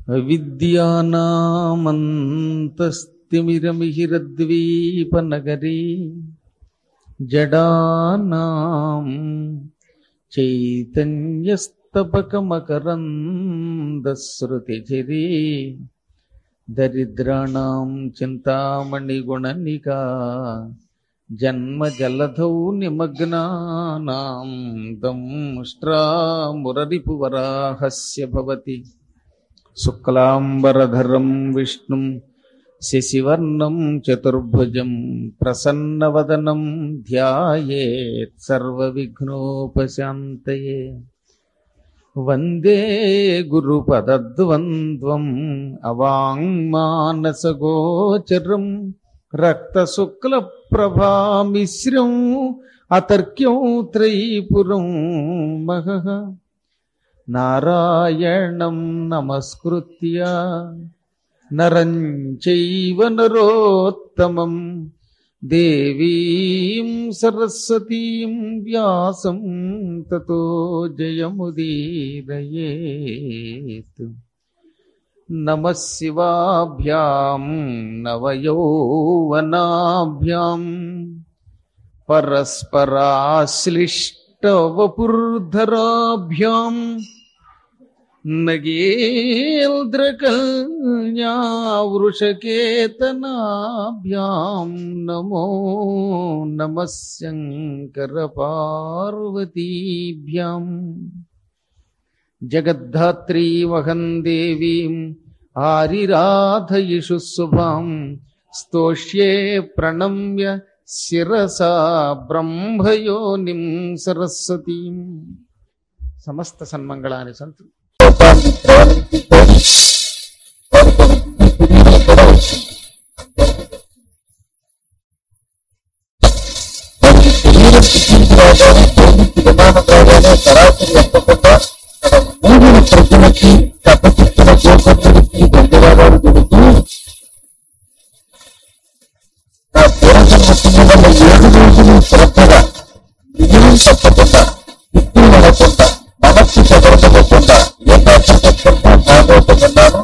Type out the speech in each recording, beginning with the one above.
విద్యానామంతస్తిమిరమిహిరద్వీపనగరీ జడానాం చైతన్యస్తపకమకరందశ్రుతిచిరీ దరిద్రాణం చింతామణిగుణనికా జన్మజలధౌ నిమగ్నానాం దంష్ట్రామురరిపువరాహస్య భవతి శుక్లాంబరధరం విష్ణుం శశివర్ణం చతుర్భుజం ప్రసన్నవదనం ధ్యాయేత్ సర్వవిఘ్నోపశాంతయే వందే గురుపదద్వంద్వం అవాంగ్మానసగోచరం రక్తశుక్లప్రభామిశ్రం అతర్క్యం త్రైపురం మహః నారాయణం నమస్కృత్య నరం చైవ నరోత్తమం దేవీం సరస్వతీం వ్యాసం తతో జయముదీరయేత్ నమ శివాభ్యాం నవయౌవనాభ్యాం పరస్పరాశ్లిష్టవపుర్ధరాభ్యాం నగేంద్రకల్యావృషకేతనాభ్యాం నమో నమ శంకరపార్వతీభ్యాం జగద్ధాత్రీమహం దేవీం ఆరిరాధయిషు శుభాం స్తోష్యే ప్రణమ్య శిరసా బ్రహ్మయోనిం సరస్వతీం సమస్త సన్మంగళాని సంతు సరాసరి ఎక్కకుండా మూడు ప్రజలకి తప్పచెప్పిన గోపతులకి ధన్యవాదాలు తెలుపుతూ ఆ పూర్వజన్మ వల్ల ఏడు రోజులు శ్రద్ధగా విజయం తప్పకుండా దిక్కు నడకుండా మనస్సు చెదరకుండా ఏకాగ్రతత్వంతో భాగవతున్నాను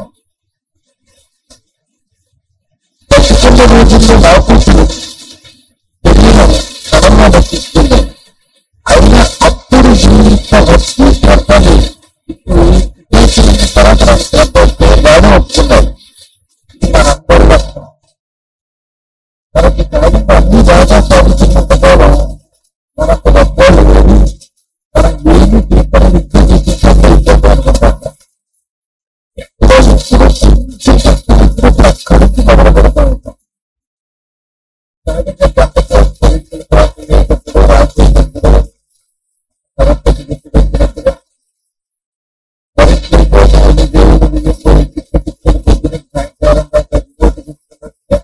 బతుకున్న రోజుల్లో నాకు తెలుసు తెలియడం సడన్గా దక్కిస్తుంది అయినా అప్పుడు ఇంత వస్తు శ్రద్ధ లేదు ఇప్పుడు దేశం తరతర శ్రద్ధ వస్తే బాగా వస్తున్నాయి ఇది మనందరి లక్షణం మనకి కలిపి అన్ని బాగా సాగుతున్నంత కాలం మనకు డబ్బాలు లేదు మనం ఏమి ఇక్కడ విద్య చూపించాలి అనుకుంటాం ఎప్పుడో ఎప్పుడో కొంచెం శక్తి వచ్చినప్పుడు అక్కడికి మొదలుపెడతా ఉంటాం సహజంగా గంటతో పరీక్షలు ప్రాప్తి లేనప్పుడు రాసేటప్పుడు సరస్వతి విద్య పెట్టినట్టుగా పరీక్షలు కోసం దేవుడు విజయం పొద్దున సాయంకాలం దాకా చదువుకుంటున్నట్టుగా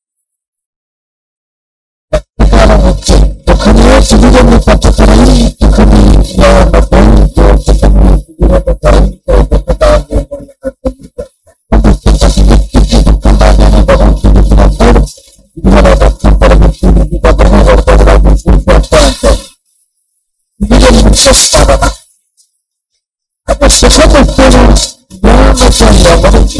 కాలం వచ్చి దుఃఖమే శిబిరము పచ్చతరై దుఃఖమే జ్ఞానము జ్యోతిషము శిబిరము తరంతో దుఃఖతాన్ని దుఃఖంగానే భగవంతుడు ఇచ్చినప్పుడు శిబిర భక్తి పరమిస్తుంది భద్రమ పడతాడు పూర్తి అంటారు శిబిరం ముఖ్య సాధన అంటే సుఖం వస్తేనే జ్ఞానతో ఎవరికి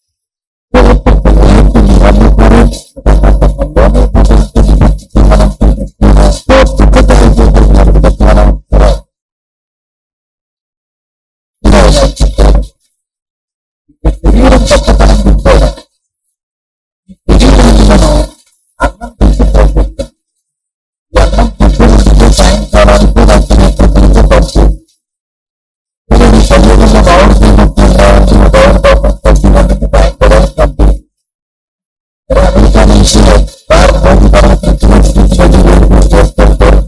శరీరం గొప్పతనం తీసుకోవడం ఈ శరీరం మనం అన్నం తీసుకోకుండా ఈ అన్నం పొద్దున సాయంకాలానికి కూడా తినేటప్పుడు పడుతుంది ఈ శరీరంలో బాగుంటుందా డౌన్ పాపం పొద్దున్నకి సాయంకాలం పంపి అమెరికా నుంచి వారం రోజుల తర్వాత ఇటువంటి చదువు వేడుకలు చేస్తుంటారు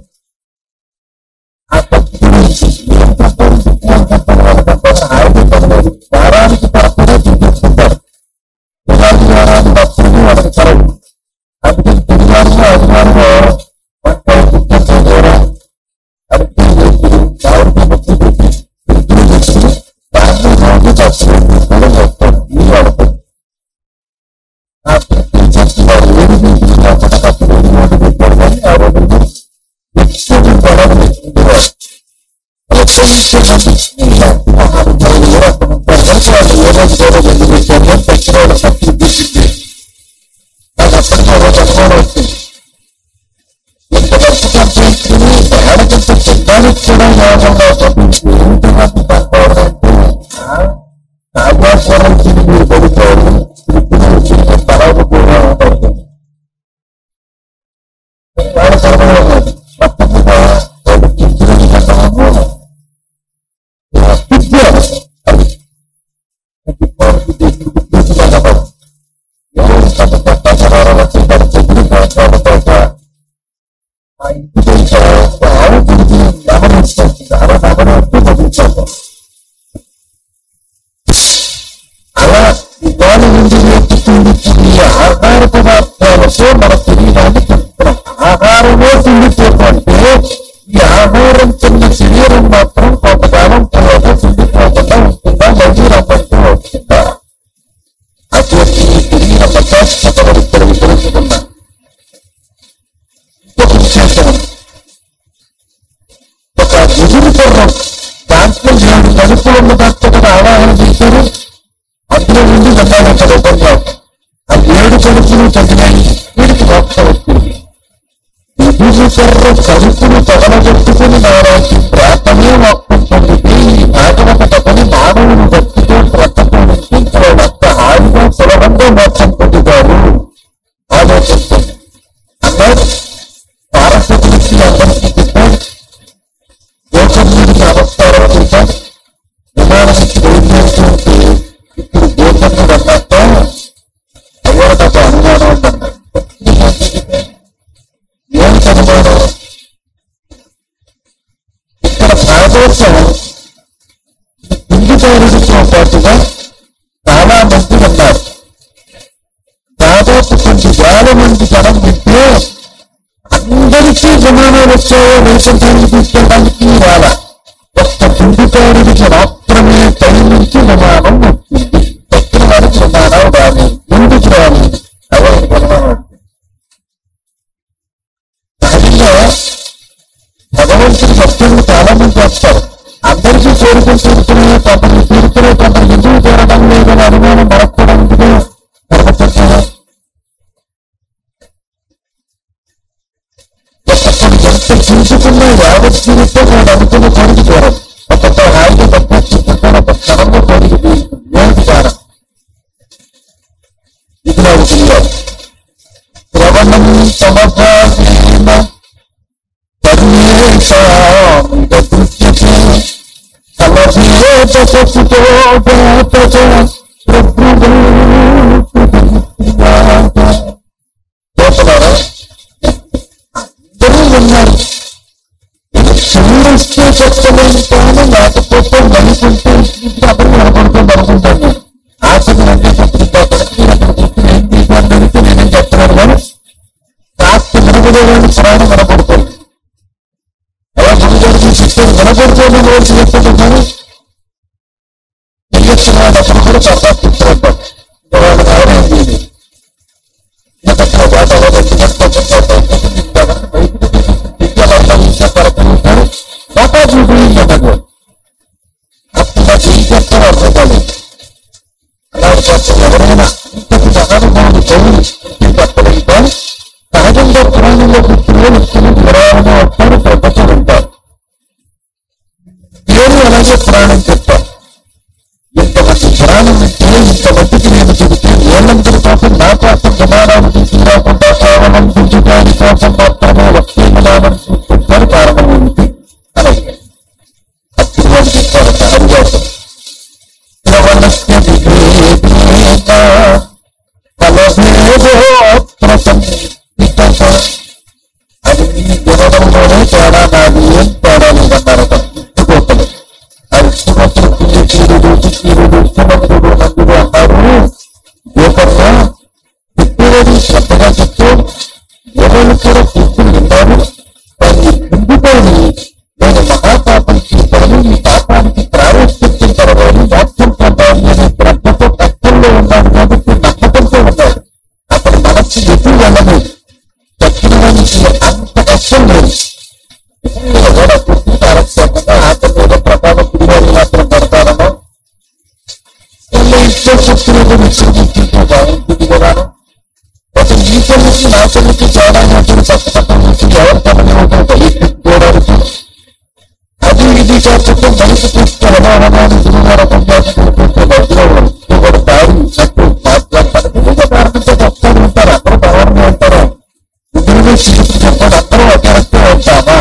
ఆ పద్ధతి నుంచి ఏం తప్పని విజ్ఞానం తప్పని వాళ్ళ తప్పని హాయిగా పడలేదు వారానికి పడకుండా చూపిస్తుంటారు ఉగాది వారానికి వస్తుంది వాళ్ళకి పడవు అందుకని శనివారంలో ఆదివారంలో వంట కుక్కర్ చదివారా అడిగి వేసుకుని మామిడికాయ ముక్కలు పెట్టి ఫ్రిడ్జ్లో పెట్టుకుని దాన్ని రోజు తప్పలేదు కూడా వస్తాం ఈ వాడతాం ఆ ప్రతి చర్చలో ఏడు రోజులు కాకుండా కాస్త ఏడు రోజులు పెట్టారు కానీ ఆ రోజుల్లో ఎక్కువ గొడవలు ఉండేవారు ఎప్పటి నుంచో నమ్మి ఈ మహానుభావులు అక్కడ ఉంటారు కనుక వాళ్ళు ఏ రోజు గొడవ దానికి కూడా యోగంలో పంపించి ఏంటి నాకు పంపవాలంటే నాగాశ్వరానికి మీరు పడిపోయి స్థితిలో పరాలు కూడా పడుతుంది వాళ్ళ తర్వాత మొత్తముగా వాళ్ళు స్థితిలో కట్టడము విద్య అది ఎవరు తమ పట్టాచారాలు వచ్చి వారి చెప్పుడు కాకపోతే ఆ ఇంటి తెలుసా ఆవు గురించి గమనిస్తుంది అలా గమనిస్తూ బతుకుతాము అలా ఇవాళ నుండి నేర్చుకుంది ఈ ఆహార పదార్థాలతో మన శరీరాన్ని చెప్తున్నాం ఆహారమే తిండిపోతుంటే ఈ ఆహారం తిన్న శరీరం మాత్రం కొంతకాలం తర్వాత తిండిపోకుండా ఉంటుందా మళ్ళీ రమ్మంటూ వస్తుందా అటువంటి ఈ శరీర పదార్థతలు ఇక్కడ తెలుసుకున్నా ఇంకొక విశేషం ఒక ఎదురు గుర్రం దాంట్లో ఏడు నలుపు ఉన్న దాంట్లో కూడా ఆవాహన చేశారు అందులో నుండి వెళ్ళాలంట రూపంలో ఆ ఏడు కడుపులు తగినాయి వీడికి మోక్షం వచ్చింది ఎదురు కర్ర కడుపును తగలగొట్టుకుని నారాజు ప్రాతమే మోక్షం పొందితే ఈ భాగవత కథని మానవుని భక్తితో వ్రతతో నుంచి అంత హాయిగా సులభంగా మోక్షం పొందుతారు ఆలోచించండి అన్నారు పారసతులకి అందరికీ చెప్పారు గోకర్ణుడికి నమస్కారం చేశారు విమానానికి బయలుదేరుతుంటే ఇప్పుడు గోకర్ణుడు అన్నట్ట అయ్యో నాకు అనుమానం ఉందన్నాడు ఏమిటి అనుమానం ఇక్కడ భాగవతం హిందుదారుడితో పాటుగా చాలా మంది ఉన్నారు దాదాపు కొన్ని వేల మంది జనం వింటే అందరికీ విమానాలు వచ్చాయో వైకుంఠానికి తీసుకెళ్ళడానికి వాళ్ళ ఒక్క హిందుదారుడికి మాత్రమే పై నుంచి విమానం వచ్చింది ఎక్కడ వారికి విమానం రాలేదు ఎందుకు రాలేదు ఎవరికి విమానం వచ్చింది సహజంగా భగవంతుడి భక్తులు చాలా మంది వస్తారు అందరికీ కోరికలు తీరుతున్నాయి కొందరికి తీరుతున్నాయి కొందరికి ఎందుకు తీరడం లేదని అనుమానం మనకు కూడా ఉంటుంది కనపడుతుందా ఒక్కొక్కరు ఎంత చూసుకున్నా యావత్ జీవితం నేను అనుకున్న కోరిక తీరం ఒక్కొక్క హాయిగా తక్కువ చూసుకుంటాను ఒక క్షణంలో కోరిక తీరుతుంది ఏమిటి కారణం ఇది నాకు తెలియాలి శ్రవణం సమభాగేన ఉన్నారు చూస్తే చెప్తలేని కానీ లేకపోతే మనుషుంటే అప్పుడు నిలబడుతుంది అనుకుంటాను నేను ఆశకు అంటే చెప్తుంది ఏం తీసాను అడిగితే నేనేం చెప్తున్నాను కానీ కాస్త వినబడేవాడిని ప్రాణం వినపడుతుంది అలా గురుగారికి చెప్తారు వినపడుతుంది రోజు చెప్తాడు కానీ తెలియచ్చిన వాడు అప్పుడు కూడా చాలా చెప్తాడు వాళ్ళు ఎవరేం చేయలేదు ఇంతట్లో బాట బాటా చూపించాడు అప్పుడు నాకు ఏం చెప్తారో అర్థం కాలేదు అలాంటి కోసం ఎవరైనా ఇంతటి మహానుభావుడు కవులు చెప్పగలిగితే సహజంగా పురాణంలో పుట్టిన వ్యక్తులు వివరాలను వస్తారు ప్రపంచం ఉంటారు నేను అలాగే పురాణం చెప్తాను ఇంతమంది పురాణం వింటే ఇంతమందికి నేను చెబితే ఏళ్ళందరి కోసం నా కోసం విమానాలు తీసుకురాకుండా కేవలం దించుకోని కోసం మాత్రమే వచ్చే విమానం చూసుకుంటారు కారణం ఏమిటి అలాగే అప్పుడు వాళ్ళు చెప్తారు సహజం శ్రవణస్య విభేదేన ఫలభేదోత్రసంహిత అది మీ వినడంలోనే తేడా నాది ఏం తేడా లేదన్నారు గుర్తుకోతలు అది సుమతులు పిల్లి తీరుడు తీరుడు సుమంతుడు నందుడు అన్నారు గోకర్ణ చెప్పేది శ్రద్ధగా చెప్తూ ఎవరు కూడా పూర్తులు విన్నారు దాన్ని ముందుకొని నేను మహాపాపం చేశాను ఈ పాపానికి ప్రారంభించిన తర్వాత మోక్షం పొందాలి అనే శ్రద్ధతో కష్టంలో ఉన్నాడు కాబట్టి నమ్మకంతో ఉన్నాడు అప్పుడు మనస్సు ఎటు వెళ్ళదు దక్షిణానికి అంత కష్టం లేదు నిజంగా కూడా పూర్తి ఆరక్షకుండా ఆత్మ మీద ప్రభావం పిల్లలు మాత్రం పడతారనో ఇష్టం శక్తుల గురించి ముఖ్యంగా బాగుంటుంది కదా ఒక ఈ తల్లికి నా తల్లికి తేడా ఉన్నప్పుడు పక్క పక్క నుంచి ఎవరి పని ఉంటుంది చూడవచ్చు కాకపోతే మనిషి చూస్తే హోమాహోమాన్ని గురుగారు ఉపన్యాసం చూస్తే బయటలో కూడా దారి చట్టు మాట్లాడతారు ఏదో కారణంతో చెప్తాను ఉంటారు అందరూ బాగానే ఉంటారు గురువు శివుడు చెప్పాడు అందరూ ఒకే రకంగా ఉంటామా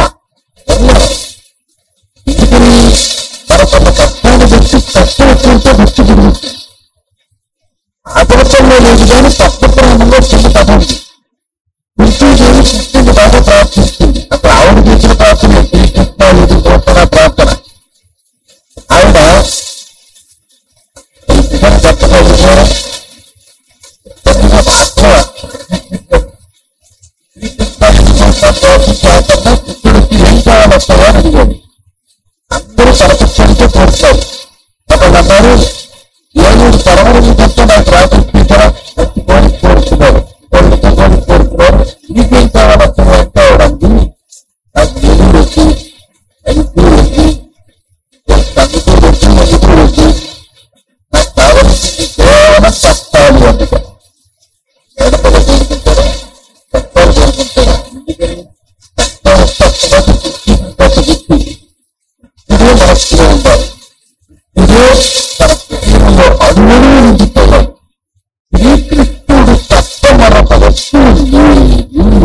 ఎందుకని మన కొన్ని కష్టాన్ని పెట్టి కష్టం ఎక్కువంటే భక్తి పెరుగుతుంది ఆదర్శంలో లేదు కానీ తత్వప్రాణంలో చిన్న కథ ఉంది కృష్ణుడు కృష్ణుని బాగా ప్రార్థిస్తుంది అప్పుడు ఆవిడ చేసిన ప్రార్థన శ్రీకృష్ణ ఇది గొప్పన ప్రార్థన ఆవిడ నిజం చెప్పగలిగిన కొద్దిగా మాత్రం శ్రీకృష్ణ ప్రార్థన కృష్ణుడికి ఏం కావాలొస్తావో అని అడిగాడు అందరూ పరపక్షంతో కోరుతారు ఒకళ్ళు అన్నారు ఏలూరు పరమరుని కంటే నాకు రాజకీయ మంచి కోరిక కోరుతున్నారు కోరిక కోరిక కోరుతున్నారు నీకేం కావాలంటే అంటే అవడండి నాకు ఏలూరు వచ్చి ఐదు వచ్చి తగ్గుతూ వచ్చి ఎదుగు వచ్చి నాకు కావలసింది కేవలం కష్టాలు అందుకే ఎడపలు కోరుకుంటారా కష్టాలు కోరుకుంటారా ఎందుకని కష్టాలు కష్టపడి గుర్తి ఇదే మనస్సులో ఉండాలి ఇదే తన శరీరంలో అడుగులు నిండిపోవాలి శ్రీకృష్ణుడు తప్ప మరొక వస్తువు లేదు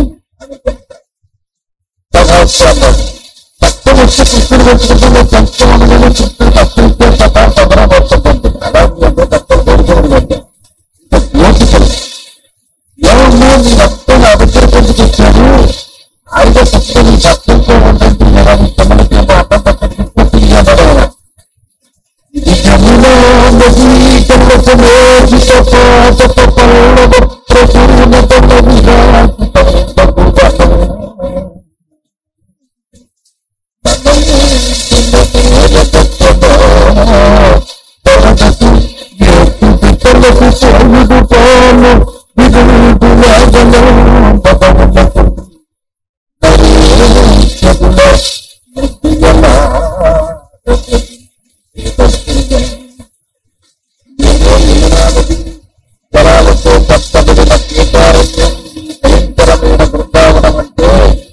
సహస్రాలు తత్వం వచ్చి కృష్ణుడు పెట్టుకుంటే తత్వం ఉండదు కృష్ణుడు తత్వం ఇస్తే తప్ప తమరా వర్షపడుతుంది అలాగే అంటే తత్వం కోరుకోవడం ఓపికలు ఏమన్నా నీ రక్తం నా దగ్గర పొందుకొచ్చాడు ఆయన తత్వం నీ తత్వంతో ఉండండి లేదా నీ తమలకి ఏమో అర్థం పక్కన పూర్తి చేయబడేలా జలాలతో పచ్చబడిన కీటారణ్యం భయంకరమైన బృందావనం అంటే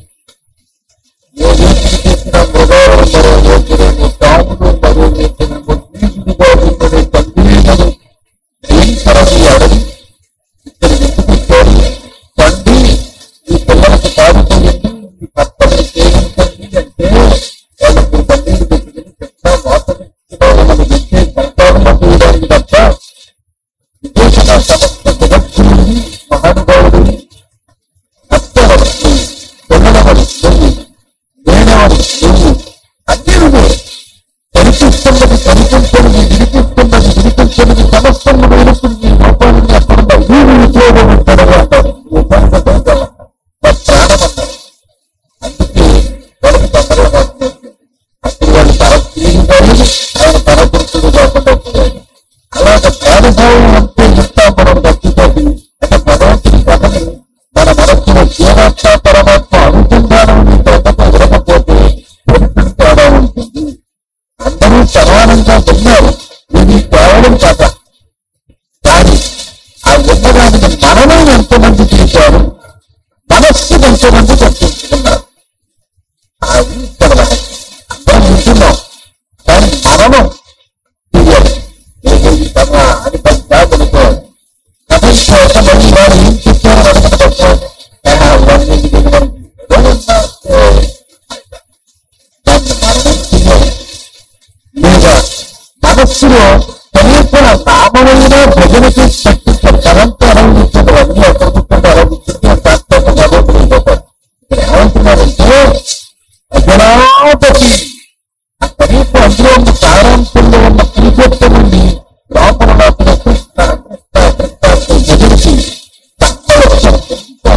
ఏ వీటిని చేసిన మృగాలు మరో యోగ్యులేని తాములు మరో వీటిని ముద్రీసులుగా ఉండే కందీనలు భయంకరమైన అడవి ఇక్కడ ఎందుకు పండి ఈ పిల్లలకు తాగుతుంది ఈ భర్తను సేవించండి అంటే వాళ్ళకి కన్నీళ్ళు పెట్టుకుని చెప్తా మోసగించడం పెట్టే సంతానంలో చేయడానికి తప్ప విదేశన సమస్త జగద్గురుని మహానుభావుడిని అత్తవడు పొందడవడు నువ్వు లేనవడు నువ్వు అన్ని నువ్వే కనిపిస్తున్నది కనిపించనిది వినిపిస్తున్నది వినిపించనిది సమస్తము వేలుకుని నీ రూపాన్ని అక్కడ వీరు ఉద్యోగం ఉంటాడు అంటారు ప్రాణం అన్నారు అందుకే వాళ్ళకి తొందరగా వస్తుంది అప్పుడు వాళ్ళు తర తీరుగాను ఆయన తరపురుషుడు కాకుండా పోయాడు అలాగ ప్రాణభావం అంటే చెప్తా మనం భక్తితోటి అంటే భగవంతుని కథని మన మనస్సులో జీవాత్మ పరమాత్మ అనుసంధానం తప్ప వినకపోతే పరిస్థితి తేడా ఉంటుంది అందరూ సమానంగా విన్నారు ఇది కేవలం కథ కానీ ఆ ఉన్నదానికి మనమే ఎంతమంది చేశారు మనస్సు ఎంతమంది చర్చించుకున్నారు అది ఇక్కడ మనకి అందరం వింటున్నాం కానీ మనము తెలియాలి ఏదో ఈ కథ అని పది జాతులతో కథ ఇచ్చాక మళ్ళీ వాడు ఏం చెప్పారు అడగడం అవన్నీ తెలియదు ఏదో ఉన్నా, ఏ, దాన్ని మనమే తెలియాలి లేదా మనస్సులో కనీసం నామమైన భజనకి శక్తి కరంతో ఆరంభించడం అన్ని ఎక్కడ కూర్చొని ఆరంభించింది శాస్త్రంగా భగవంతుడు పోతారు ఇక్కడ ఏమంటున్నారంటే అజనాపతి కనీసం అందులో ఉన్న సారాంశంలో ఉన్న పురుషత్వ నుండి లోపల లోపల కృష్ణ కృష్ణ కృష్ణ భజనకి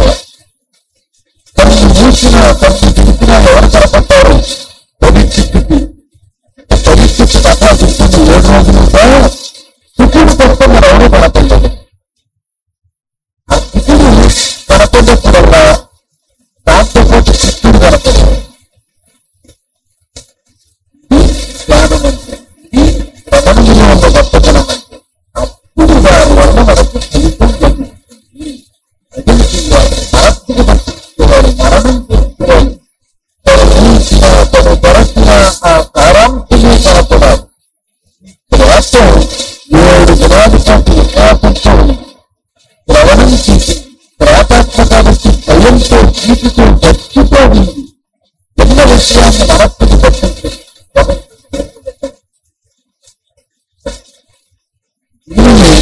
కన్ను మూసిన కన్ను తెలిసిన ఎవరు కనపడతారు పరిస్థితికి పరిస్థితి కథ చూస్తుంది ఏడు రోజులుగా శిశుడు తప్ప మరి ఎవరు కనపడలేదు ఆ శిశుడు కనపడినప్పుడల్లా దాంతో పాటు కృష్ణుడు కనపడలేదు ఇది జ్ఞానం అంటే ఇది ప్రపంచంలో ఉన్న గొప్పతనం అంటే అప్పుడు వారి వల్ల మనకు ఫలితం జరుగుతుంది ప్రజలు చేయాలి ఆర్థిక పరిస్థితి మరణం చేసుకోవాలి తను ఊహించిన తను దొరకిన ఆ సారాంశ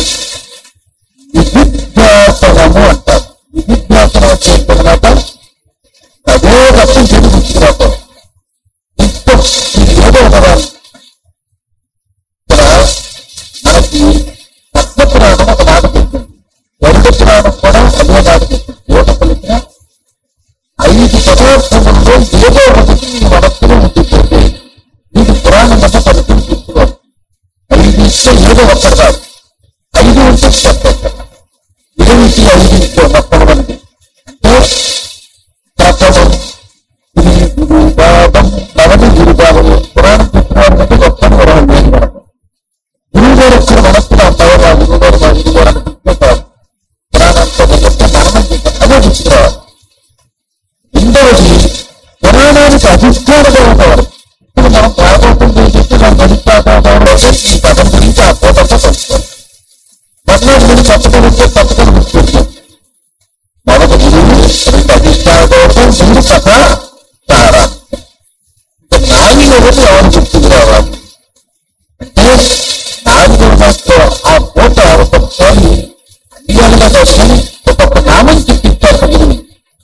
విధిధ్యాసనము అంటారు విధిధ్యాసనం వచ్చిన తర్వాత అదే రక్షణ చెడు గుర్తురాదు ఇప్పుడు ఇది ఏదో ఒకదాన్ని ఇక్కడ మనకి పద్మపురాణం ఒక మాట చెప్తుంది గరుడ పురాణం కూడా అదే మాట చెప్తుంది యోగ పలికిన ఐదు పదార్థముల్లో ఏదో ఒకటి నీ మనస్సులో ఉండిపోతే నీకు పురాణం వల్ల ఫలితం గుర్తురాదు ఐదు ఇస్తే ఏదో ఒక్కటి కాదు ఐదు ఉంటే చెప్పండి ఏమిటి ఐదు ఇంట్లో తప్పవన్నది అంటే ప్రథమం గురి గురుభావం నవని గురుభావము పురాణం చెప్పినారు అంటే గొప్పని వరం లేదు మనకు గురువు గారు ఒక్కరు మనస్సులో అంటారు మా గురువు గారు మా గురువు గారు అని గుర్తుపెట్టారు పురాణంతో మొదట మననం చేశారు అదే గుర్తురావాలి రెండవది పురాణానికి అధిష్టాన దేవతవారు ఇప్పుడు మనం భాగవతం చేసేసి మనం మనిషాకారంలో ఈ పదం గురించి ఆ పోతంతో తెలుసుకోవాలి మర్నాడు గురించి తప్పకుండా ఉంటే తప్పకుండా గుర్తుపెట్టాం మొదటి గురువు రెండు అధిష్టాన దేవత మూడు కథ సారా ఇంకా నాలుగు ఒకటి ఎవరు గుర్తుకు రావాలి అంటే నాలుగో దాంట్లో ఆ పూట ఒక్కొక్కసారి అడియాలుగా దర్శనం ఒక్కొక్క నామం చెప్పిస్తారు గురువు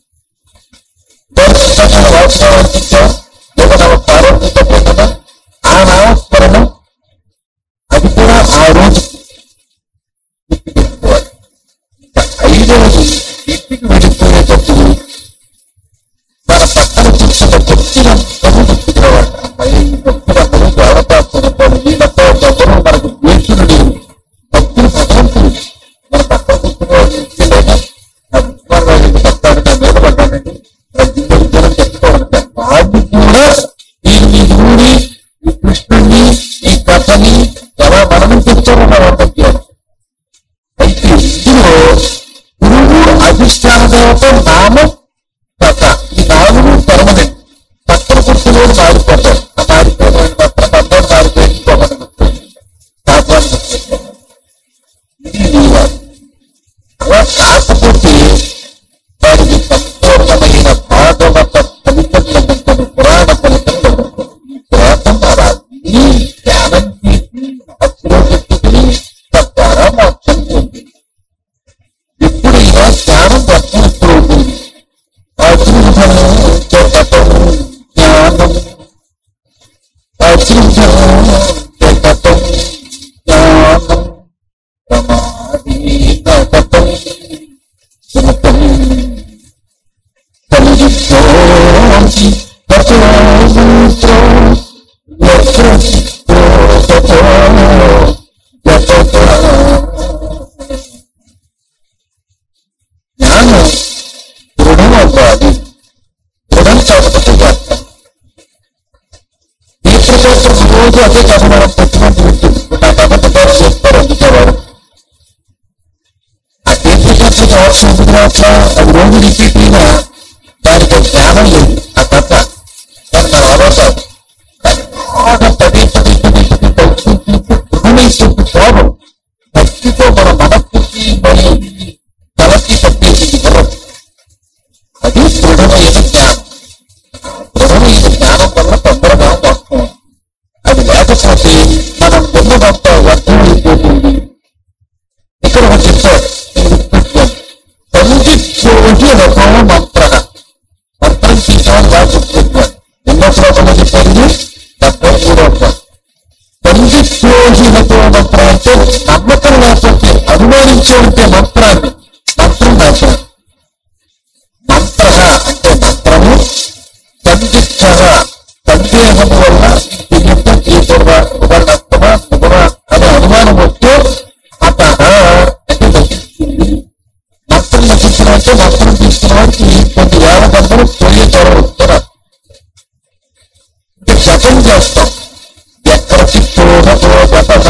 దర్శన వాస్తవానికి లేదా నవ పార్వతితో కదా ఆ నామస్మరణం అది కూడా ఆ రోజు గుర్తుపెట్టుకోవాలి ఇంకా ఐదవది ఇంటికి వెళ్ళిపోయేటప్పుడు మన పక్కన కూర్చున్న భక్తులను అందరూ గుర్తుకురావాలి అమ్మాయి ఈ భక్తులందరూ దేవతాత్మలు వీళ్ళతో ఎవరు మనకు ద్వేషులు లేరు భక్తులు భగవంతులు మన పక్కన కూర్చున్న వాళ్ళు ఇంటిలేదా నా ఉస్మాన్ గారు పట్టాడు నా మీద పడ్డానండి నా జిల్లా జనం చెప్పుకోవాలంటే వాళ్ళు కూడా ఈ ఈ ఊరి ఈ కృష్ణుడిని ఈ కథని ఎలా మనం చెప్తారో మనం అర్థం చేయాలి అయితే ఇందులో గురువు అధిష్టాన దేవత నామం కథ ఈ నాలుగు పర్మనెంట్ పక్కన గుర్తులో మారిపోతారు ఆ మారిపోయిన పక్కన పక్కన మారిపోయి ఇంకొకటి గుర్తుంది శాపాన్ని గుర్తుంది ఇది నియమాలు. అలా కాకపోతే వారికి సంపూర్ణమైన భాగవత ఫలితం లభించదు పురాణ ఫలితం లభించదు ఈ పురాణం అలా విని ధ్యానం చేసి మనస్సులో పెట్టుకుని తద్వారా మోక్షం పొంది ఎప్పుడైనా జ్ఞానం వర్షం ఎప్పుడు అవుతుంది అజృంభము జగతం జ్ఞానం అజృంభము జగతం జ్ఞానం ప్రమాదీనగతం సుమతం కలిగితోసి గతోమూత్రో యత్రసిద్ధో గతో గతతో జ్ఞానం దృఢం అవ్వాలి దృఢం కాకపోతే చేస్తాం ఈ ప్రకాశం రోజు అదే కథ మనం పెట్టుకుంటూ ఉంటుంది నా కథ గారు చెప్తారు అందుకేవారు ఆ టేప్రికార్డుకి అవసరం ఉంటుంది అట్లా అది రోజు రిపీట్ అయినా దానికి ఒక జ్ఞానం లేదు ఆ కథ దాన్ని మనం ఆలోచాలి బాగా పదే పదే పదే పదే తలుచుకుంటూ దృఢమైపోతుంది శోభం భక్తితో మన మనస్సుకి మరియు తలకి పట్టేసింది గుర్రం అది దృఢమైన జ్ఞానం దృఢమైన జ్ఞానం వల్ల తొందరగా వస్తాం అది లేకపోతే మనం ఉన్నదంతా వ్యర్థమైపోతుంది ఇక్కడ ఒక చెప్పారు సంజిత్యోహి రథం మంత్ర మంత్రం తీసుకోవాలి బాగా చెప్తున్నారు ఎన్నో శ్లోకంలో చెప్పారు ఇది డెబ్బై మూడో సంజిత్యోహి రథో మంత్ర అంటే నమ్మకం లేకపోతే అనుమానించే ఉంటే మంత్రాన్ని మంత్రం నాశనం మంత్ర అంటే మంత్రము సందిగ్ధ సందేహం వల్ల ఇది యుద్ధం చేయకూడదా ఉదాహరణమా శుభమా అనే అనుమానం వస్తే అత అంటే నశిస్తుంది మంత్రం నశించడం అంటే మంత్రం తీసుకున్న వారికి కొన్ని వేల మందులు పోయే త్వర వస్తున్నారు అంటే జపం చేస్తాం ఎక్కడ చిత్తోహతో జపన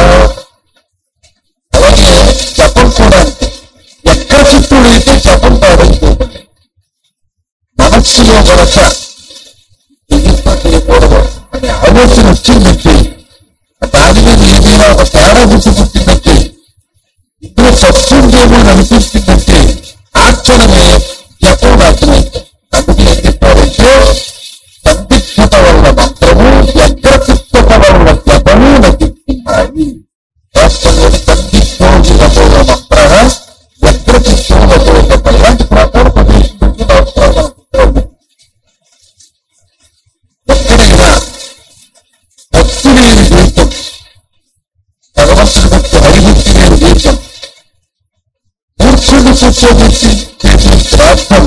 అలాగే జపం కూడా అంతే ఎక్కడ చిత్తుడైతే జపం పాడైపోతుంది మనస్సులో గనక ఎగిరిపో చేయకూడదు అనే ఆలోచన వచ్చిందంటే దాని మీద ఏదైనా ఒక తేడా గుర్తు పుట్టిందంటే ఇందులో సత్తుందేమో అని అనిపిస్తుందంటే ఆ క్షణమే జపం నాశనమైంది అందుకే ఏం చెప్పారంటే సందిగ్ధత వల్ల మంత్రము యజ్ఞచిత్తత వల్ల జపము నశిస్తున్నాయి వాస్తవంలో సందిగ్ధో కూర్చోబెట్టి చేసే ప్రార్థన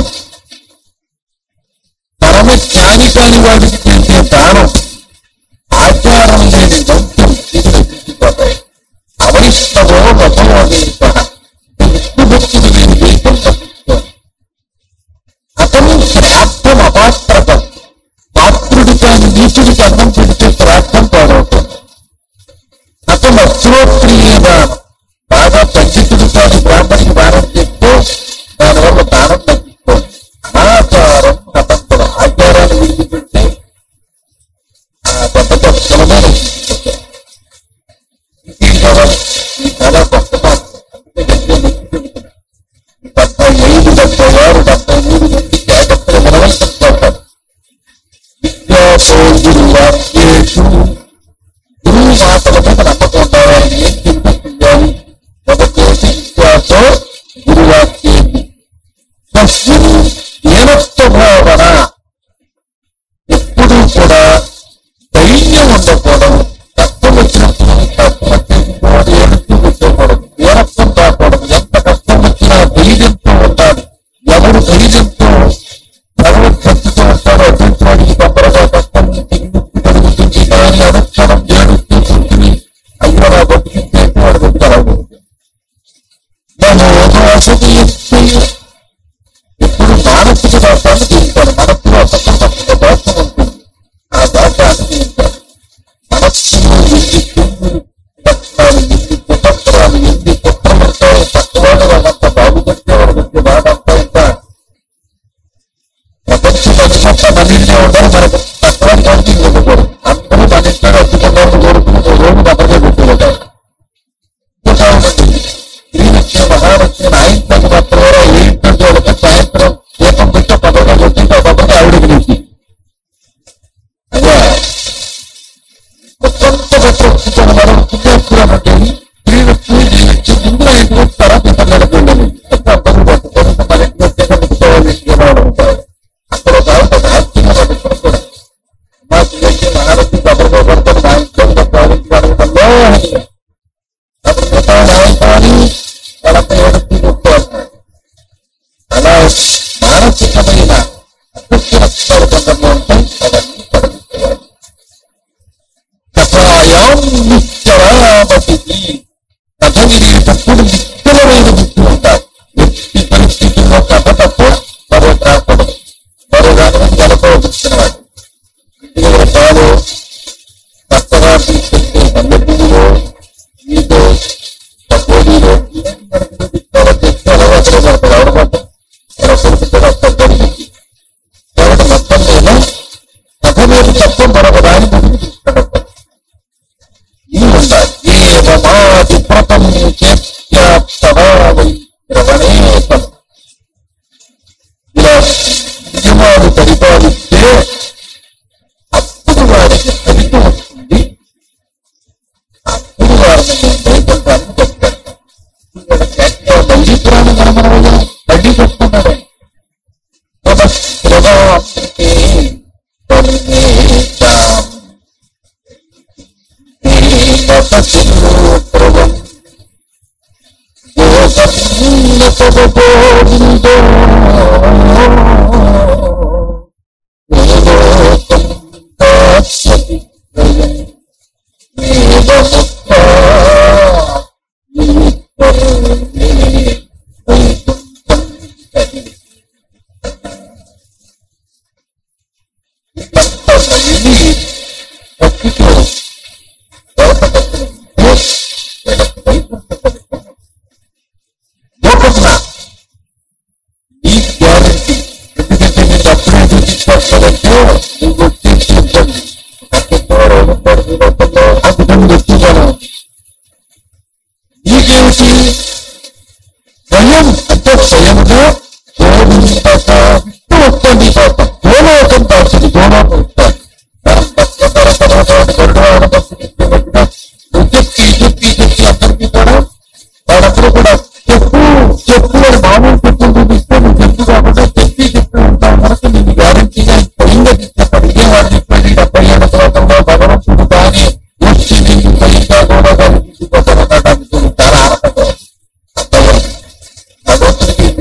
పరమ జ్ఞాని కాని వాడికి చేసే దానం ఆచారం లేని దౌత్యం ఇది నశించిపోతాయి అవైష్ణవో రథమోదీత విష్ణు భక్తులు లేని దేశం తప్పించుకోండి అతను శ్రాద్ధం అపాత్రతం పాత్రుడి కాని నీచుడికి అన్నం పెడితే శ్రాద్ధం పాడవుతుంది అతను అశ్రోత్రియేన బాగా పండితుడు కాని బ్రాహ్మణికి దానం చేస్తే దానివల్ల దానం తగ్గిపోతుంది అనాచారం అతంతరం ఆచారాన్ని విడిచిపెడితే ఆ దెబ్బతో సులభమైన ఇది కావాలి ఈ చాలా గొప్ప మాట. అందుకే గట్టిగా నొక్కి చెబుతున్నా. ఈ డెబ్బై ఐదు డెబ్బై ఆరు డెబ్బై మూడు మంది జాగ్రత్తగా వినవలసిపోతారు విద్యాతో గురు వాక్యేషు గురువు మాటల మీద నమ్మకం ఉండాలని ఏం చెప్పించాలి మొదటి విద్యాతో గురువాక్యేషు స్వస్మిన్ ఏనత్వభావన ఎప్పుడూ కూడా ధైర్యం ఉండకూడదు కష్టం వచ్చినప్పుడు కష్టం చేసుకోవడం ఏడుస్తూ కూర్చోకూడదు వీరత్వం కాకూడదు ఎంత కష్టం వచ్చినా ధైర్యంతో ఉండాలి ఎవరు ధైర్యంతో భగవద్భక్తితో ఉంటారో అటువంటి వాడికి తొందరగా కష్టం నుంచి విముక్తి కలుగుతుంది కానీ అనుక్షణం ఏడుస్తూ కూర్చుని అయ్యో నా బతికించేసి వాడు వచ్చారు మనోభాషకి ఎప్పుడు మానసిక దోషాన్ని తీరుతారు మనస్సులో పక్కన పక్కన దోషం ఉంటుంది ఆ దోషాన్ని తీరుతారు మనస్సులో ఎన్ని తుమ్ములు దక్షాలు ఎన్ని కుతంత్రాలు ఎన్ని కుట్రలు ఉంటాయో పక్కవాడు వాళ్ళంతా బాగుపడితే వాడు వచ్చే బాధంతా ఇంకా ప్రపంచం అధికంతా మన ఇంట్లో ఉండాలి మనకు పక్కవాడి కాబట్టి ఇవ్వకూడదు అందరూ మన ఇంట్లో వచ్చుకుంటారు కోరుకుని ఓ రోజు దగ్గరగా పెట్టుకుంటారు ఇంకా ఉండండి శ్రీలక్ష్మి మహాలక్ష్మి నా ఇంట్లోకి మాత్రమే ఏ ఇంట్లో వాళ్ళకి సాయంత్రం దీపం పెట్టి పదకొండు వచ్చింటే పదకొండు ఆవిడకి నుంచి అయ్యా కొంత గొప్ప మనం పుణ్యాస్తున్నట్టు శ్రీలక్ష్మి శ్రీలక్ష్మి ముందు ఇంటికి వచ్చి తర్వాత పిల్లలకు వెళ్ళాలి ఎంత అర్థం పట్టుకోవాలి మన ఇంట్లో వచ్చాక ముట్టుకోవాలి ఇంకేమైనా ఉంటాయి అక్కడ కాబట్టి ఆశ్చర్యం పట్టుకుంటారు మా శ్రీలక్ష్మి మహాలక్ష్మి దగ్గరగా పడతారు మా ఇంట్లో ప్రాజెక్ట్ అడుగుతాలో అప్పుడు మిగతా నాయకులని వాళ్ళంతా ఏడుస్తూ కూర్చోవాలి అలా మానసికమైన అదృష్ట నష్టాలు కొందరు ఉంటాయి అవన్నీ తొలగించేయాలి కథాయాం నిశ్చరామతి కథ వినేటప్పుడు నిశ్చలమైన బుద్ధి ఉంటారు ఎట్టి పరిస్థితుల్లో కథ తప్ప మరో కాకూడదు మరో దాని మీద గడపవలసినవాడు ఇంటి దగ్గర పాలు కొత్తగా తీసుకెళ్తే మల్లె పువ్వులో నీతో పకోడీలో ఇవన్నీ మనకి ఇస్తారో తెచ్చుకోవాలో అక్కడ పడతారు ఎవరు పడతారు ఎవరో కొడుకుతారు అక్కడ జరిగింది కాబట్టి మొత్తం మీద కథ మీద తప్ప మరొక దాని గురించి తీసుకెళ్ళకూడదు ఈ ఉండాలి ఏమాది వ్రతం చేత్యాప్తవావై శ్రవణేతం ఇలా నియమాలు పరిపాలిస్తే అప్పుడు వారికి ఫలితం వస్తుంది అప్పుడు వారిని నేను భయపడతానని చెప్తాను బల్లి పురాణం కనమనవయ్యా బల్లి చెప్తున్నాడు నమస్కృతే పరమేశాం దేవతశిరోత్రవం గోపన్నతవగోవిందో గోలోకం దాస్యతి ద్వయం దేవముక్తా నిమిత్తమే వైకుంఠం గతి. ఇదంతా మళ్ళీ భక్తితో లోకంలో ఈ గ్యారంటీ ఎందుకంటే మీరు అప్పుడే చూపించుకోవాలంటే నువ్వు వచ్చేసి ఇబ్బంది పక్కెత్తవాడు ఉంటాడు మీ లోకంలో అందుకని ఎక్కువగానే ఉంది నీకేమిటి స్వయం అంటే స్వయంగా గోవింద విష్ణు వస్తుంది పాప గోలోకం దాచుది గోలోకం వస్తాడు గరుడవాడ చెప్పి చెప్పి చెప్పి అందరికీ కూడా వాళ్ళందరూ కూడా చెప్పు చెప్పు అని మామూలు చెప్పు చూపిస్తే నువ్వు చెప్పు కాకుండా చెప్పి చెప్పి ఉంటావు మనకు నేను గ్యారంటీగా స్వయంగా చెప్పాడు ఇదే వాడు చెప్పాడు ఈ డెబ్బై ఏళ్ళ శ్లోకంలో భగవంతుడు కానీ వచ్చి నీకు స్వయంగా కూడా కానీ తీసుకుపోతానన్నాడు అందుకు చాలా ఆనందంగా ఉంది. భగవంతుడికి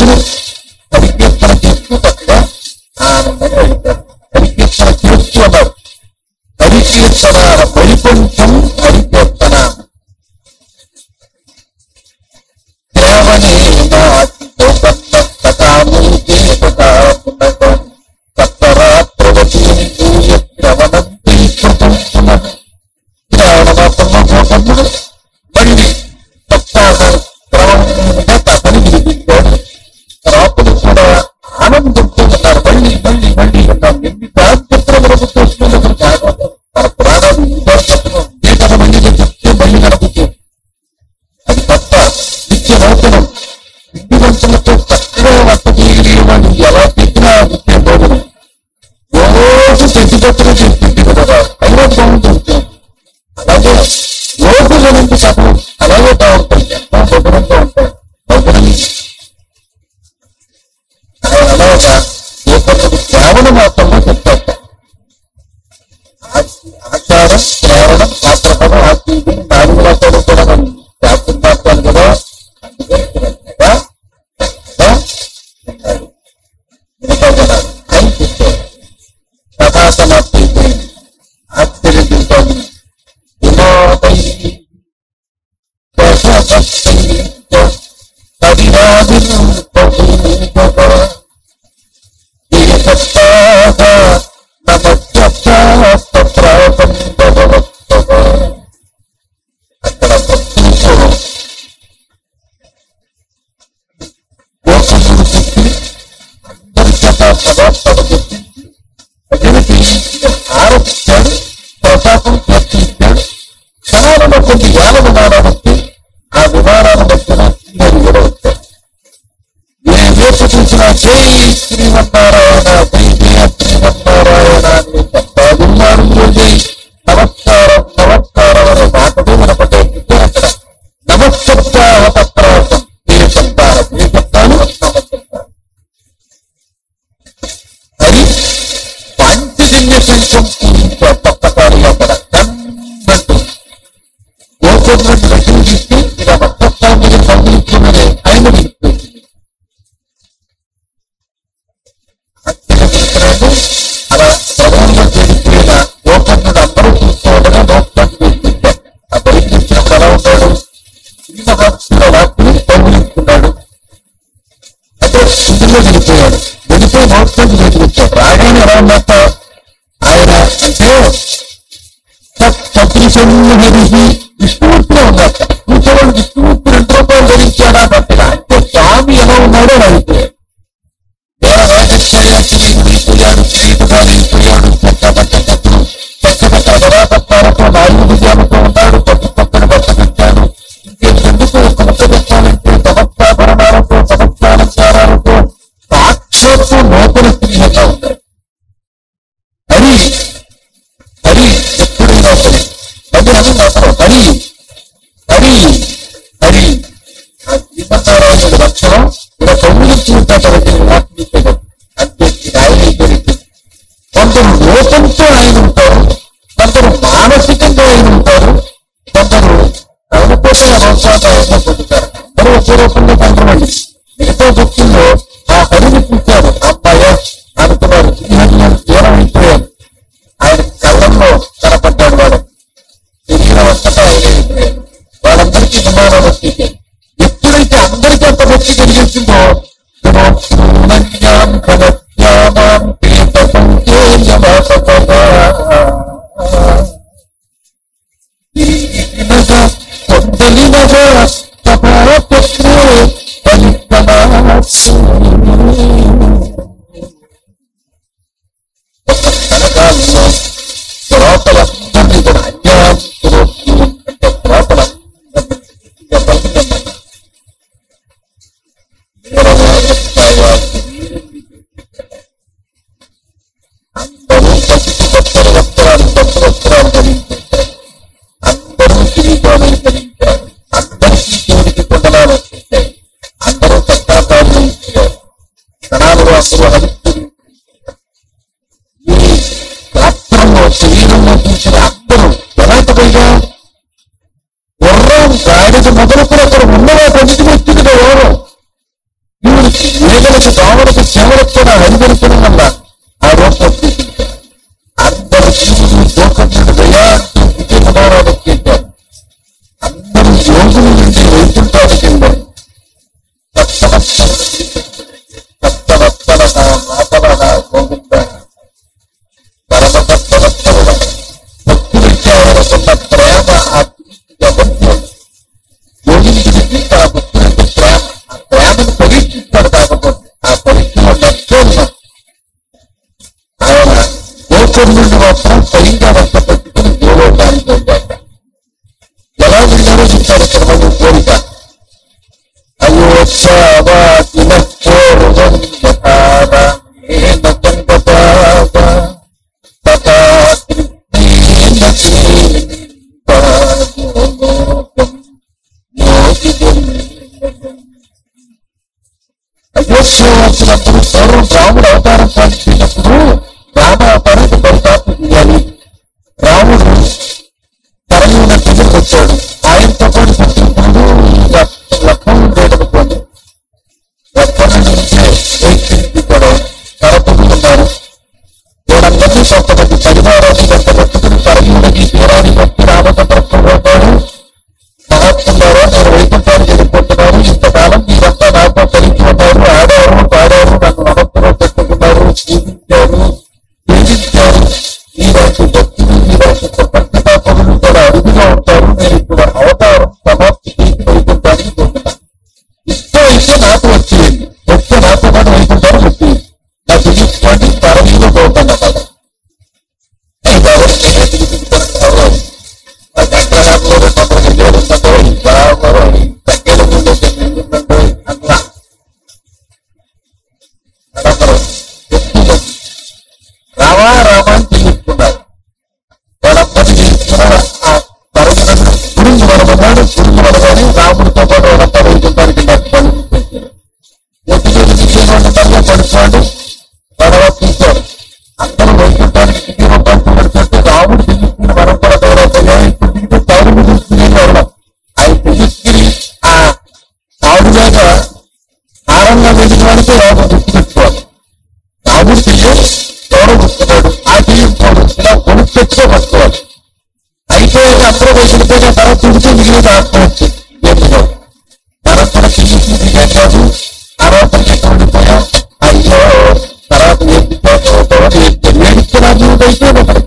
రోజులు పరికీర్తన చేస్తూ చక్కగా ఆనందంగా వెళ్తారు పరికీర్తన చేస్తూ ఉన్నారు పరికీర్తన వైకుంఠం పరికీర్తన శ్రావణే నాటి కథామూర్తి కథాపునః సప్తరాత్రవతీ శ్రవణం కృతం పునః శ్రావణమాసంలో మళ్ళీ సప్తాహం క్రమంగా తపని విడిపించాడు రాపులు కూడా ఆనందంతో ఉన్నారు మళ్ళీ మళ్ళీ మళ్ళీ ఉన్నారు ఎన్ని శాస్త్రములకు చూస్తున్నప్పుడు కాదు మన పురాణాలు ఈ దర్శనం ఏ కథ మళ్ళీ చెప్తే మళ్ళీ కనబడుతుంది అది తప్ప నిత్య నూతనం ఇంటి వంటలతో చక్కగా వంట చేయలేమని ఎలా చెప్పినా నిత్య భోజనం రోజు తెచ్చిపత్రం చెప్పింది కదా అయినా బాగుంటుంది అలాగే రోజు గురించి కథలు అలాగే బాగుంటుంది ఎంతో మధురంగా ఉంటాయి మధురం అలాగా ఒకరికి శ్రావణ మాసంలో చెప్తారు ఆచారం శ్రావణం భాద్రపదం ఆశ్చర్యం నాలుగు మాసాలు కూడా మనం శాస్త్రం చేస్తాను కదా అందుకే కదా కదా విన్నారు. మిగతా జనాలు ఆయన చెప్పారు సభా సమాప్తి అయిపోయింది ఆశ్చర్యం వినోదై అక్కడ భక్తులతో గోపములు చెప్పి అందరి చేత పదార్థాలు గుర్తించి ప్రజలకి ఆరోపించాడు ప్రతాపం చర్చించాడు క్షణాలలో కొన్ని వేల విమానాలు వచ్చి ఆ విమానాల మధ్యన శ్రీహరి కూడా వచ్చారు ఏ వేపు చూసినా జై శ్రీమన్నారాయణ జై జయ శ్రీమన్నారాయణ అని బాగున్నారు జై నమస్కారం నమస్కారం అనే మాటలు వినపడే అక్కడ నమస్కారం ఏ శబ్దాలు ఏ శబ్దాలు నమస్కారం అది పాంచజన్య శంఖం పూజించే ఒక్కొక్కసారి అక్కడ కన్నంటూ గోపురం రచన చేస్తే ఇలా వస్త్రాన్ని సంబంధించుకున్నది ఆయన వినిపిస్తుంది అత్యధికరాలు అలా ప్రధానంగా చేరిపోయిన గోపర్ణుడు అందరూ చూస్తూ ఉండగా మోక్షాన్ని వేసుకుంటారు ఆ పరిగణించినప్పుడు ఎలా ఉంటాడు శ్రీ మహాత్ముల వాక్కుని కౌగులించుకున్నాడు అంటే ఇందులో వెళ్ళిపోయాడు వెళ్ళిపోయి మోక్షాన్ని వేసుకొచ్చాడు రాగానే ఎలా ఉన్నట్ట ఆయన అంటే సదృశం హరి విష్ణుమూర్తిలో ఉన్నట్ట కూర్చోవాడు విష్ణుమూర్తి రెండు రూపాయలు ధరించాడా బట్టి అంటే స్వామి ఎలా ఉన్నాడో అలా అయిపోయాడు దేవ రాజశ్చర్యానికి వెళ్ళిపోయాడు శ్రీపదాలు వెళ్ళిపోయాడు చెత్త బట్ట చెత్తలు చెత్త బట్ట వరాతత్వాలతో నాలుగు విజయాలతో ఉన్నాడు పట్టు పక్కన బట్ట పెట్టాడు ఇంకెందుకు కొత్త పెట్టాలంటే సమస్తాభరణాలతో సమస్తాలంకారాలతో సాక్షాత్తు నూతన స్త్రీలుగా ఉంటాడు హరి హరి ఎప్పుడైనా సరే హరి అని మాత్రం హరి హరి హరి ఆ శ్రీమన్నారాయణుడి లక్షణం ఇలా కౌగులించి ఉంటాడు ఆత్మీయత అంటే ఆయన గురించి కొందరు లోకంతో ఆయన ఉంటారు కొందరు మానసికంగా ఆయన ఉంటారు కొందరు అనుకోని అవసరాలు ఆయన పొందుతారు అందరూ ఒకే రూపంలో పొందమండి మిగతా భక్తుల్లో ఆ హరిని చూశారు అబ్బాయ అనుకున్నారు శ్రీహరి దూరం అయిపోయారు ఆయన కళ్ళల్లో కనపడ్డాడు వాడు శరీరం అంతటా ఆయన అయిపోయాడు వాళ్ళందరికీ విమానాలు వచ్చేసాయి ఎప్పుడైతే అందరికీ అంత భక్తి కలిగించిందో శ్రీమన్యాం ఫలత్యామాం పీతకం తేజమాపతగా. ఈనగా పొందలినగా సభాపత్రే ఫలితమాసు. ఒక కనకాల్లో శ్రోతలందరినీ కూడా అన్యాయం శ్రోతులు అంటే శ్రోతలందరినీ చెప్పాలి అందరూ పసుపు కొత్తలు వస్త్రాలు కొత్త వస్త్రాలు ధరించారు అందరూ కిరీటాలు ధరించారు అందరికీ దేవుడికి కుండలాలు వచ్చేసాయి అందరూ సత్తాపాలు ఇచ్చారు కణాలు అందరూ హరిస్తున్నారు ఈ రాష్ట్రంలో శరీరంలో చూసిన అందరూ ఎలాంటి పైగా గుర్రం గాడిద మొదలు కూడా అక్కడ ఉన్నవా కొద్దికి వచ్చింది ఎవరు వీళ్ళు దోమలకి మేఘలకు దోమలకు చెవులకు కూడా హరిదరికడం వల్ల ఆ రూపం వచ్చింది. అందరూ శివుడు గోకర్ణుడు దయాన్ని విజయ మనోరానికి వెళ్ళారు అందరూ యోగుల నుండి వైకుంఠానికి వెళ్ళారు సప్తవత్సల సప్తవత్సల నా మాతల నా గోవింద పరమ సప్తవత్సల భక్తులకి ఆయనకున్న ప్రేమ ఆ ఎవరితో యోగించుడికి తన భక్తులకు ప్రేమ ఆ ప్రేమను పరీక్షిస్తాడు కాకపోతే ఆ పరీక్షలో నష్టం ఆయన గోకర్ణుడు మాత్రం స్వయంగా వంట పెట్టుకుని గోలోకానికి వెళ్ళాక ఎలా వెళ్ళారో చెప్తారు ఇక్కడ మనం కోరిక అయోధ్యావాసిన పూర్వం యథావా ఏన సంగతావ తథా కృష్ణేన సేవితాగోలోకం యోగిగం. అయోధ్యవాసులందరూ పూర్వం రాముడు అవతారం సాధించినప్పుడు రామావతారానికి పరితాపం చేయాలి రాముడు తరలిన దగ్గరికి వచ్చాడు ఆయనతో పాటు పుట్టినప్పుడు లక్ష్మణ్ ఉండేటనుకోండి లక్ష్మణ్ నుంచే వైద్యునికి కూడా తరపులు ఉన్నారు వీళ్ళందరినీ కొంతమంది పరివారాన్ని వెంటబెట్టుకుని తరలినకి తీరానికి వచ్చి రామచంద్రత్వం పోతాడు మహాత్ములారా నేను వైకుంఠానికి వెళ్ళిపోతున్నాను ఇంతకాలం మీరంతా నాతో కలిసి ఉన్నారు ఆడారు పాడారు నన్ను మనస్సులో పెట్టుకున్నారు పూజించారు పూజించారు మీలాంటి భక్తులు మీలాంటి ప్రపంచతా పనులు కూడా అడుగుగా ఉంటారు నేను ఇప్పుడు అవతారం సమాప్తి చేసి వైకుంఠానికి పోతున్నాను ఇష్టం అయితే నాతో వచ్చేయండి వస్తే నాతో పాటు వైకుంఠానికి వచ్చేయండి నా పిలుచుకోండి తరంలో పోతాను రామా రామా అని పిలుస్తున్నారు వాళ్ళందరినీ పిలుస్తున్నారు ఆ తరగతి గురించి వరమన్నాడు గురించి వరమని రాముడితో పాటు వాళ్ళంతా వైకుంఠానికి నడుపుతారు ఎప్పుడు విజయవాడ పడుకోండి గొడవ తీశారు అందరూ వైకుంఠానికి దిగి రూపాయలు పడుతుంటే రాముడు దిగుతున్న వరం కూడా గౌరవ ఇప్పుడు దిగితే పౌరులు తీసుకుని వెళ్ళడం ఆయన దిగుతుని ఆ ఆవులాగా హారంగా వెళ్ళిన వాడికి రాముడు గుర్తుపెట్టుకోవాలి రాముడు చెయ్యి గౌరవిస్తున్నాడు ఆ చెయ్యిపోడు ఇలా కొనుక్కొచ్చే పట్టుకోవాలి అయిపోయాక అందరూ వెళ్ళిపోయిన తర్వాత తిరిగితే మిగిలిన ఆత్మహత్య ఎందుకో తర్వాత కూడా చెయ్యి దిగాం కాదు తర్వాత ఎక్కడ ఉండిపోయాం అయ్యో తర్వాత ఏడుస్తున్నా నువ్వు అయిపోయాడు అక్కడ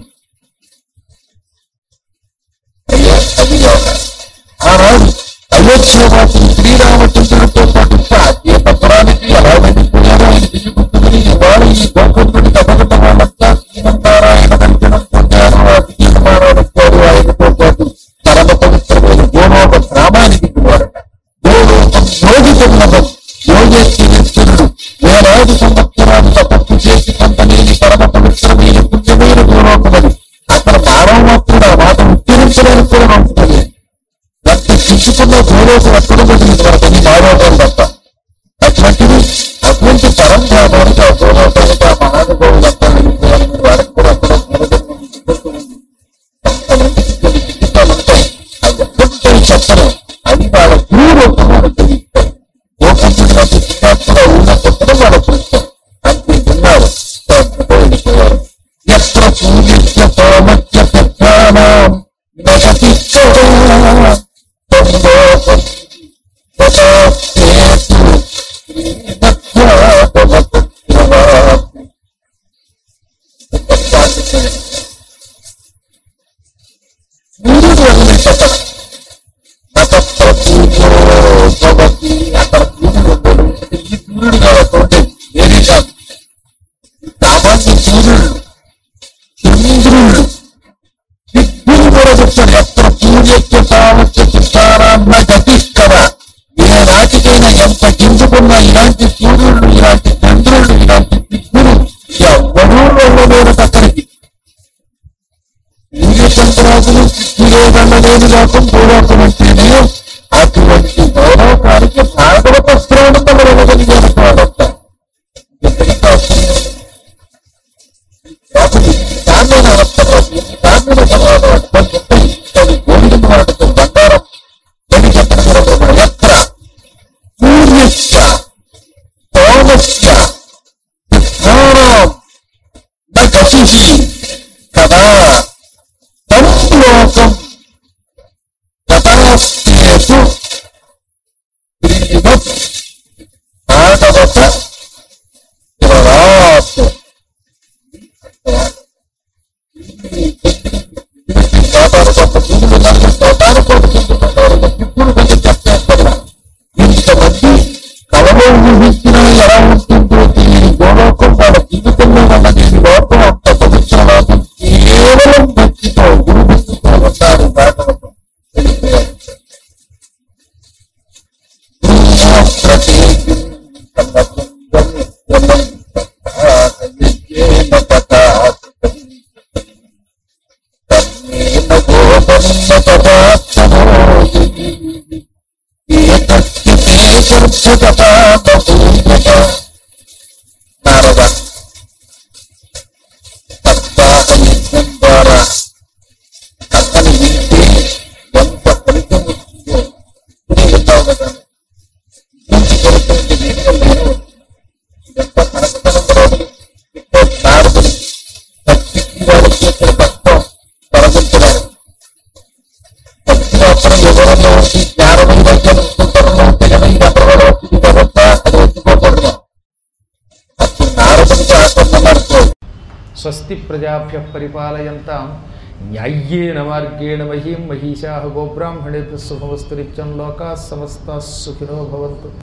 అయ్యో అది యోగా ఆనాడు అయోధ్యవాసి శ్రీరామచంద్రుడితో పాటు సీత పురానికి ఎలా వెళ్ళిపోయారో ఆయన దిగుతుంది ఇవాళ ఈ గోకులుడికి అబద్ధ వాళ్ళంతా శ్రీమన్నారాయణ దర్శనం పొందారు ఆ శ్రీమారాయణ ఆయనతో పాటు పరమ పవిత్రమైన గోలోక గ్రామానికి దిగువారట గోలోకం యోగితున్నదం యోగేశ్వరుడు వేలాది సంవత్సరాలు తపస్సు చేసి కొంతలేని పరమ పవిత్రమైన పుణ్యమైన గోలోకమని అక్కడ మానవ మాత్రుడు ఆ మాట ఉచ్చరించడానికి కూడా నమ్ముతుంది ఎంత తీసుకున్న గోలోకం ఎక్కడ జరిగింది మనకని మానవడం తప్ప అటువంటిది అటువంటి పరంధామానికి ఆ గోలోకానికి ఆ మహానుభావులంతా వెళ్ళిపోవాలని వారికి కూడా అక్కడ పూర్వజన్మ ఉంటుంది. కొంతమందికి కొన్ని జీవితాలు ఉంటాయి అవి ఎక్కడుంటాయి చెప్పడం అది వాళ్ళ గురువు రూపంలో మనకు తెలియస్తాయి గోపంతుడిగా సిద్ధార్థుగా ఉన్న కొత్తలో వాళ్ళ పురుషం అంతే విన్నారు వెళ్ళిపోయారు ఎత్ర పూజిత్య సోమత్య సత్యానాం నగతి సూర్యుడు వదిలిపెట్టడం నక్షత్ర పూజో భవతి అక్కడ సూర్యుడు ఉండడు ఈ సూర్యుడు కాబట్టి వేరే కాదు సామాన్య సూర్యుడు చంద్రుడు సిద్ధులు కూడా చెప్తాడు ఎక్కడ సూర్యత్వ సామర్థ్య సిద్ధారాన్న గతిష్కర ఏ నాటికైనా ఎంత గింజుకున్నా ఇలాంటి సూర్యుడు ఇలాంటి చంద్రుడు ఇలాంటి సిద్ధులు ఎవరూ వెళ్ళలేరు అక్కడికి సూర్యచంద్రాదులు సిద్ధులే వెళ్ళలేని లోకం భూలోకం అంటేనే అటువంటి గౌరవకానికి భాగవత శ్రవణం వెళ్ళగలిగారు వాళ్ళంతా ఎక్కడికి వస్తుంది కాబట్టి దాన్ని వస్తారు దాన్ని భగవాను అటువంటి ఉంటాయి అది గోవింద వాటితో బంగారం అని చెప్పడం ఎత్ర సూర్యస్య కదా తం లోకం యథాస్థేతు శ్రీమద్ భాగవత పురాణాత్ వ్యాపార కొత్త భూములు నలుగురు వ్యాపార కొట్టుకుంటున్నారు ఇప్పుడు కొంచెం చెప్పేస్తున్నా ఇంతమంది కలలో ఊహించినా ఎలా ఉంటుందో తెలియని గోలోకం వాళ్ళ జీవితంలో వల్ల నేను లోకం అంత పవిత్రవాదు కేవలం భక్తితో గురు భక్తితో ఉంటారు భాగవతం తెలియజేయాలి. నారద సప్తాహ యజ్ఞం ద్వారా కథని వింటే ఎంత ఫలితం వస్తుందో ఇప్పుడే విన్నావు కదా ఇంటి కొడుకుంటే వీడియో లేదు ఇదంతా కనకతనంలో ఇప్పుడు నారదుడు భక్తికి వాడు చేసిన కష్టం తొలగించడానికి భక్తి మాత్రం ఎవరిలో ఉంది జ్ఞానం వైద్యం సుందరంలో ఉంటే కదా ఇది ఎవరిలో వచ్చింది కాబట్టి అది వచ్చిపోకూడదు అప్పుడు నారదుడికి ఆసన్న మార్పు స్వస్తి ప్రజాభ్య పరిపాలయంతాం న్యాయ్యేన మార్గేణ మహీం మహిషా గోబ్రాహ్మణేభ్య శుభమస్తు నిత్యం లోకా సమస్త సుఖినో భవంతు